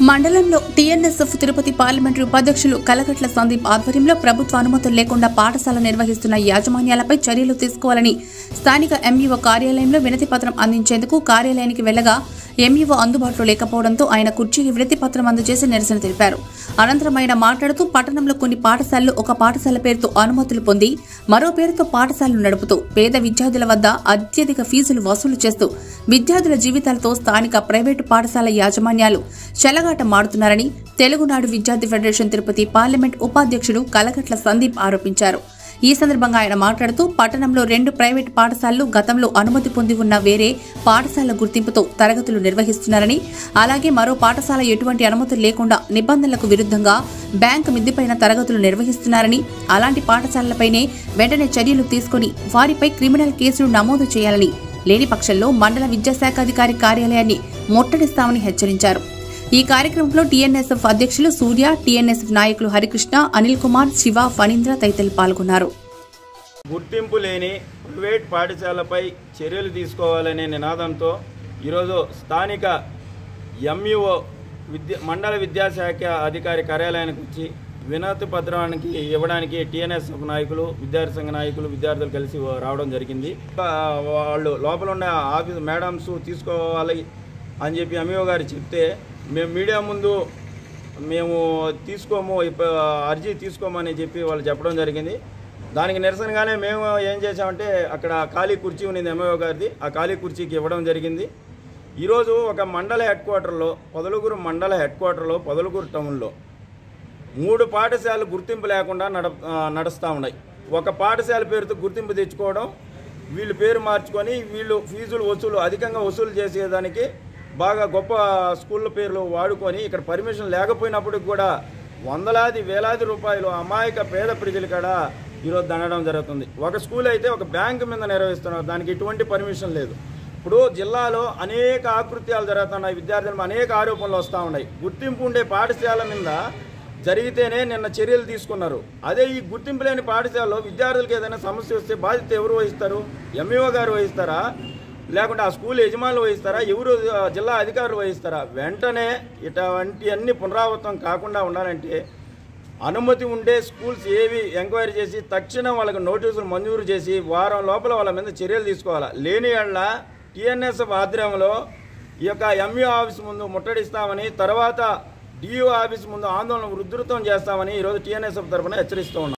మండలంలో TNSF Tirupati parliamentary ఉపాధ్యక్షులు కలకట్ల సందీప్ ఆధ్వర్యంలో ప్రభుత్వ అనుమతులు లేకుండా పాఠశాల నిర్వహిస్తున్న యాజమాన్యాలపై చర్యలు తీసుకోవాలని స్థానిక ఎంఈఓ కార్యాలయంలో వినతి పత్రం అందించేందుకు కార్యాలయానికి వెళ్లగా ఎంఈఓ అందుబాటులో లేకపోవడంతో ఆయన కుర్చీకి వినతి పత్రం అందజేసి నిరసన తెలిపారు అనంతరం ఆయన మాట్లాడుతూ పట్టణంలో కొన్ని పాఠశాలలు ఒక పాఠశాల పేరుతో అనుమతులు పొంది మరో పేరుతో పాఠశాలలు నడుపుతూ పేద విద్యార్థుల వద్ద అత్యధిక ఫీజులు వసూలు చేస్తూ విద్యార్థుల జీవితాలతో స్థానిక ప్రైవేటు పాఠశాల యాజమాన్యాలు చెలగాట మాడుతున్నారని తెలుగునాడు విద్యార్థి ఫెడరేషన్ తిరుపతి పార్లమెంట్ ఉపాధ్యక్షుడు కలగట్ల సందీప్ ఆరోపించారు ఈ సందర్భంగా ఆయన మాట్లాడుతూ పట్టణంలో రెండు ప్రైవేట్ పాఠశాలలు గతంలో అనుమతి పొంది ఉన్న వేరే పాఠశాల గుర్తింపుతో తరగతులు నిర్వహిస్తున్నారని అలాగే మరో పాఠశాల ఎటువంటి అనుమతులు లేకుండా నిబంధనలకు విరుద్ధంగా బ్యాంకు మిద్దిపైన తరగతులు నిర్వహిస్తున్నారని అలాంటి పాఠశాలలపైనే వెంటనే చర్యలు తీసుకుని వారిపై క్రిమినల్ కేసులు నమోదు చేయాలని లేని పక్షంలో మండల విద్యాశాఖాధికారి కార్యాలయాన్ని ముట్టడిస్తామని హెచ్చరించారు ఈ కార్యక్రమంలో టీఎన్ఎస్ఎఫ్ అధ్యక్షులు సూర్య టీఎన్ఎస్ఎఫ్ నాయకులు హరికృష్ణ అనిల్ కుమార్ శివ ఫణీంద్ర తదితరులు పాల్గొన్నారు గుర్తింపు లేని ప్రైవేట్ పాఠశాలపై చర్యలు తీసుకోవాలనే నినాదంతో ఈరోజు స్థానిక ఎంఈఓ విద్య మండల విద్యాశాఖ అధికారి కార్యాలయానికి వచ్చి వినతి పత్రానికి ఇవ్వడానికి టీఎన్ఎస్ఎఫ్ నాయకులు విద్యార్థి సంఘ నాయకులు విద్యార్థులు కలిసి రావడం జరిగింది ఆ, వాళ్ళు లోపల ఉన్న ఆఫీస్ మేడమ్స్ తీసుకోవాలి అని చెప్పి ఎంఈఓ గారు చెప్తే మేము మీడియా ముందు మేము తీసుకోము ఇప్ప- అర్జీ తీసుకోమని చెప్పి వాళ్ళు చెప్పడం జరిగింది దానికి నిరసనగానే మేము ఏం చేసామంటే అక్కడ ఖాళీ కుర్చీ ఉన్నది ఎంఓ గారిది ఆ ఖాళీ కుర్చీకి ఇవ్వడం జరిగింది ఈరోజు ఒక మండల హెడ్ క్వార్టర్లో పొదలుగురు మండల హెడ్ క్వార్టర్లో పొదలుగురు టౌన్లో మూడు పాఠశాలలు గుర్తింపు లేకుండా నడ ఆ, నడుస్తూ ఉన్నాయి ఒక పాఠశాల పేరుతో గుర్తింపు తెచ్చుకోవడం వీళ్ళు పేరు మార్చుకొని వీళ్ళు ఫీజులు వసూలు అధికంగా వసూలు చేసేదానికి బాగా గొప్ప స్కూళ్ళ పేర్లు వాడుకొని ఇక్కడ పర్మిషన్ లేకపోయినప్పటికి కూడా వందలాది వేలాది రూపాయలు అమాయక పేద ప్రజల కాడ ఈరోజు దండడం జరుగుతుంది ఒక స్కూల్ అయితే ఒక బ్యాంకు మీద నిర్వహిస్తున్నారు దానికి ఎటువంటి పర్మిషన్ లేదు ఇప్పుడు జిల్లాలో అనేక ఆకృత్యాలు జరుగుతున్నాయి విద్యార్థుల మీద అనేక ఆరోపణలు వస్తూ ఉన్నాయి గుర్తింపు ఉండే పాఠశాల మీద జరిగితేనే నిన్న చర్యలు తీసుకున్నారు అదే ఈ గుర్తింపు లేని పాఠశాలలో విద్యార్థులకు ఏదైనా సమస్య వస్తే బాధ్యత ఎవరు వహిస్తారు ఎంఈఓ గారు వహిస్తారా లేకుంటే ఆ స్కూల్ యజమానులు వహిస్తారా ఎవరు ఆ, జిల్లా అధికారులు వహిస్తారా వెంటనే ఇటువంటి అన్ని పునరావృతం కాకుండా ఉండాలంటే అనుమతి ఉండే స్కూల్స్ ఏవి ఎంక్వైరీ చేసి తక్షణం వాళ్ళకి నోటీసులు మంజూరు చేసి వారం లోపల వాళ్ళ మీద చర్యలు తీసుకోవాలా లేని ఏళ్ళ టీఎన్ఎస్ఎఫ్ ఆధ్వర్యంలో ఈ యొక్క ఎంఈఓ ఆఫీస్ ముందు ముట్టడిస్తామని తర్వాత డిఓ ఆఫీస్ ముందు ఆందోళన ఉధృతం చేస్తామని ఈరోజు టీఎన్ఎస్ఎఫ్ తరఫున హెచ్చరిస్తూ ఉన్నాం